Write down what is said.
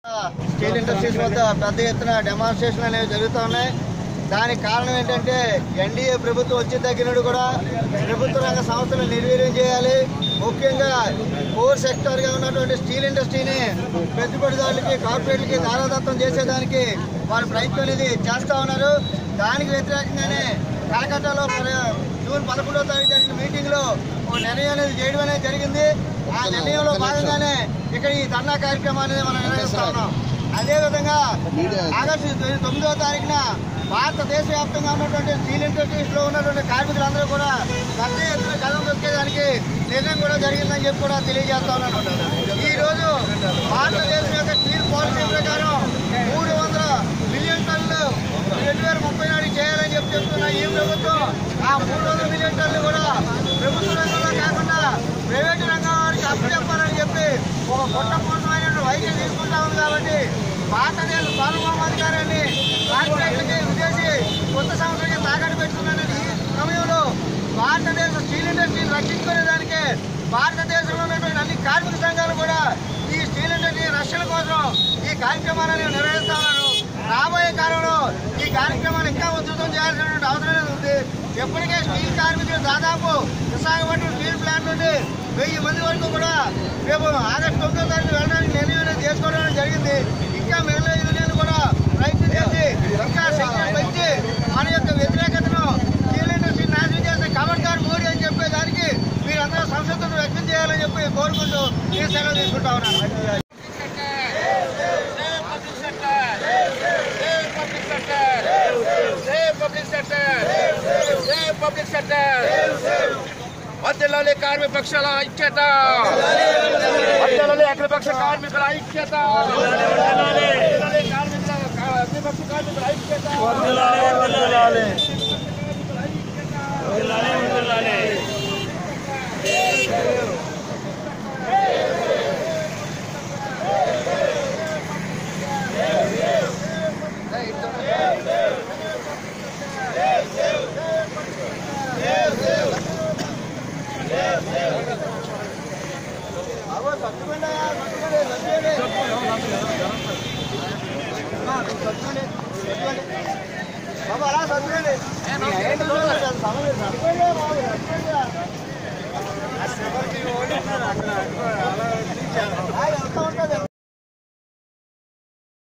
steel industries వద్ద పెద్ద ఎత్తున డెమాన్స్ట్రేషన్ అనేవి జరుగుతూ ఉన్నాయి దానికి కారణం ఏంటంటే ఎన్డీఏ ప్రభుత్వం వచ్చే తగ్గినట్టు కూడా ప్రభుత్వ రంగ సంస్థలు నిర్వీర్యం చేయాలి ముఖ్యంగా కోర్ సెక్టర్గా ఉన్నటువంటి స్టీల్ ఇండస్ట్రీని పెట్టుబడిదారులకి కార్పొరేట్లకి దారాదత్తం చేసేదానికి వారి ప్రయత్నం అనేది చేస్తూ ఉన్నారు దానికి వ్యతిరేకంగానే కలకత్తాలో పర- జూన్ పదకొండవ తారీఖు జరిగిన మీటింగ్లో ఒక నిర్ణయం అనేది చేయడం అనేది జరిగింది ఆ నిర్ణయంలో భాగంగానే ఇక్కడ ఈ ధర్నా కార్యక్రమాన్ని మనం నిర్వహిస్తా ఉన్నాం అదేవిధంగా ఆగస్టు తొమ్మిది- తొమ్మిదవ తారీఖున భారతదేశ వ్యాప్తంగా ఉన్నటువంటి స్టీల్ ఇండస్ట్రీస్ లో ఉన్నటువంటి కార్మికులందరూ కూడా పెద్ద ఎత్తున కథం దొక్కేదానికి నిర్ణయం కూడా జరిగిందని చెప్పి కూడా తెలియజేస్తా ఉన్నాను ఈ రోజు భారతదేశం యొక్క స్టీల్ పాలసీ ప్రకారం మూడు వందల మిలియన్ టన్నులు రెండు వేల ముప్పై నాటికి చేయాలని చెప్పి చెప్తున్న ఈ ప్రభుత్వం ఆ మూడు వందల మిలియన్ టన్నులు కూడా ప్రభుత్వ రంగంలో కాకుండా ప్రైవేటు రంగం వారికి అప్పచెప్పాలని చెప్పి ఒక పొట్టపూర్ణమైన వైద్యం తీసుకుంటా ఉంది కాబట్టి భారతదేశ సార్వభౌమాధికారాన్ని కార్పొరేట్లకి విదేశీ కొత్త సంస్థలకి తాకట్టు పెట్టుకున్న ఈ సమయంలో భారతదేశ స్టీల్ ఇండస్ట్రీని రక్షించుకునేదానికి భారతదేశంలో ఉన్నటువంటి అన్ని కార్మిక సంఘాలు కూడా ఈ స్టీల్ ఇండస్ట్రీ రక్షణ కోసం ఈ కార్యక్రమాలను నిర్వహిస్తా ఉన్నారు రాబోయే కాలంలో ఈ కార్యక్రమాన్ని ఇంకా ఉధృతం చేయాల్సినటువంటి అవసరం అనేది ఉంది ఎప్పటికే స్టీల్ కార్మికులు దాదాపు విశాఖపట్నం స్టీల్ ప్లాంట్ నుండి వెయ్యి మంది వరకు కూడా రేపు ఆగస్టు తొమ్మిదో తారీఖు వెళ్ళడానికి నిర్ణయం అనేది చేసుకోవడం జరిగింది ఇంకా మిగిలిన యూనియన్ కూడా ప్రయత్నం చేసి ఇంకా సంఖ్య పెంచి మన యొక్క వ్యతిరేకతను స్టీల్ ఇండస్ట్రీ నాశనం చేసే ఖబర్దార్ మోడీ అని చెప్పేదానికి మీరందరూ సంసత్తును వ్యక్తం చేయాలని చెప్పి కోరుకుంటూ ఈ సెలవు తీసుకుంటా ఉన్నాను మధ్యలోని కార్మిక పక్షాల ఐక్యత మధ్యలోని అఖిలపక్ష కార్మికుల ఐక్యత మధ్యలోని కార్మికుల అఖిలపక్ష కార్మికుల ఐక్యత అవో సత్తుకుండా సత్తుకుండా సత్తుకోండి సత్తుకోండి సత్తుకోండి బాబు అలా సత్తుకోండి ఏంటి చూడండి సమయం సత్తుకోండి బాబు సత్తుకోండి ఎంత ఉంటుంది